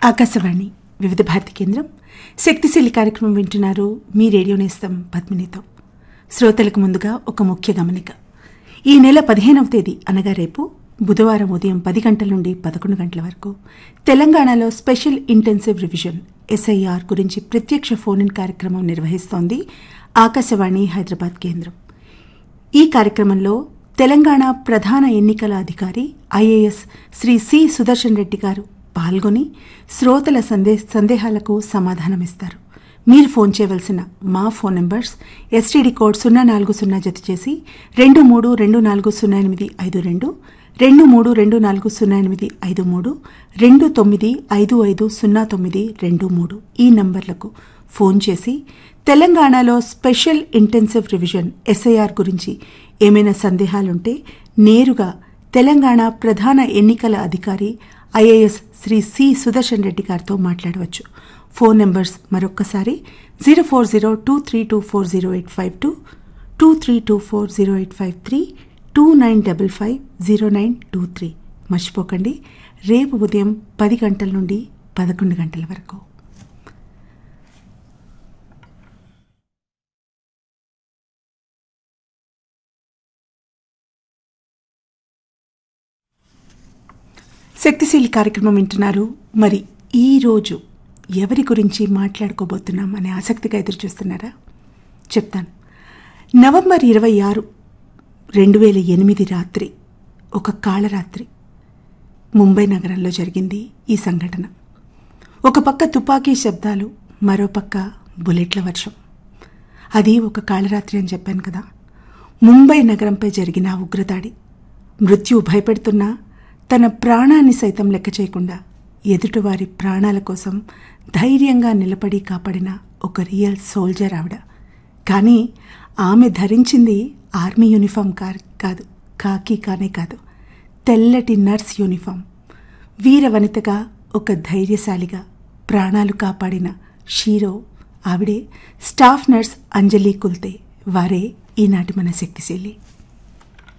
ఆకాశవాణి వివిధ భారతి కేంద్రం శక్తిశీలి కార్యక్రమం వింటున్నారు మీ రేడియో నేస్తం పద్మినితో శ్రోతలకు ముందుగా ఒక ముఖ్య గమనిక ఈ నెల పదిహేనవ తేదీ అనగా రేపు బుధవారం ఉదయం పది గంటల నుండి పదకొండు గంటల వరకు తెలంగాణలో స్పెషల్ ఇంటెన్సివ్ రివిజన్ ఎస్ఐఆర్ గురించి ప్రత్యక్ష ఫోన్ ఇన్ కార్యక్రమం నిర్వహిస్తోంది ఆకాశవాణి హైదరాబాద్ కేంద్రం ఈ కార్యక్రమంలో తెలంగాణ ప్రధాన ఎన్నికల అధికారి ఐఏఎస్ శ్రీ సి సుదర్శన్ రెడ్డి గారు పాల్గొని శ్రోతల సందే సందేహాలకు సమాధానమిస్తారు మీరు ఫోన్ చేయవలసిన మా ఫోన్ నంబర్స్ ఎస్టీడీ కోడ్ సున్నా నాలుగు సున్నా జత చేసి రెండు మూడు రెండు నాలుగు సున్నా ఎనిమిది ఐదు రెండు రెండు మూడు రెండు నాలుగు సున్నా ఎనిమిది ఐదు మూడు రెండు తొమ్మిది ఐదు ఐదు సున్నా తొమ్మిది రెండు మూడు ఈ నంబర్లకు ఫోన్ చేసి తెలంగాణలో స్పెషల్ ఇంటెన్సివ్ రివిజన్ ఎస్ఐఆర్ గురించి ఏమైనా సందేహాలుంటే నేరుగా తెలంగాణ ప్రధాన ఎన్నికల అధికారి ఐఏఎస్ శ్రీ సి సుదర్శన్ రెడ్డి గారితో మాట్లాడవచ్చు ఫోన్ నెంబర్స్ మరొక్కసారి zero four zero two three two four zero eight five two two three two four zero eight five three two nine double five zero nine two three మర్చిపోకండి రేపు ఉదయం పది గంటల నుండి పదకొండు గంటల వరకు శక్తిశీలి కార్యక్రమం వింటున్నారు మరి ఈ రోజు ఎవరి గురించి మాట్లాడుకోబోతున్నాం అనే ఆసక్తిగా ఎదురు చూస్తున్నారా చెప్తాను నవంబర్ ఇరవై ఆరు రెండు వేల ఎనిమిది రాత్రి ఒక కాళరాత్రి ముంబై నగరంలో జరిగింది ఈ సంఘటన ఒక పక్క తుపాకీ శబ్దాలు మరో పక్క బుల్లెట్ల వర్షం అది ఒక కాళరాత్రి అని చెప్పాను కదా ముంబై నగరంపై జరిగిన ఆ ఉగ్రదాడి మృత్యు భయపెడుతున్నా తన ప్రాణాన్ని సైతం లెక్క చేయకుండా ఎదుటివారి ప్రాణాల కోసం ధైర్యంగా నిలబడి కాపాడిన ఒక రియల్ సోల్జర్ ఆవిడ కానీ ఆమె ధరించింది ఆర్మీ యూనిఫామ్ కార్ కాదు కాకి కానే కాదు తెల్లటి నర్స్ యూనిఫామ్ వీర వనితగా ఒక ధైర్యశాలిగా ప్రాణాలు కాపాడిన షీరో ఆవిడే స్టాఫ్ నర్స్ అంజలి కుల్తే వారే ఈనాటి మన శక్తిశీలి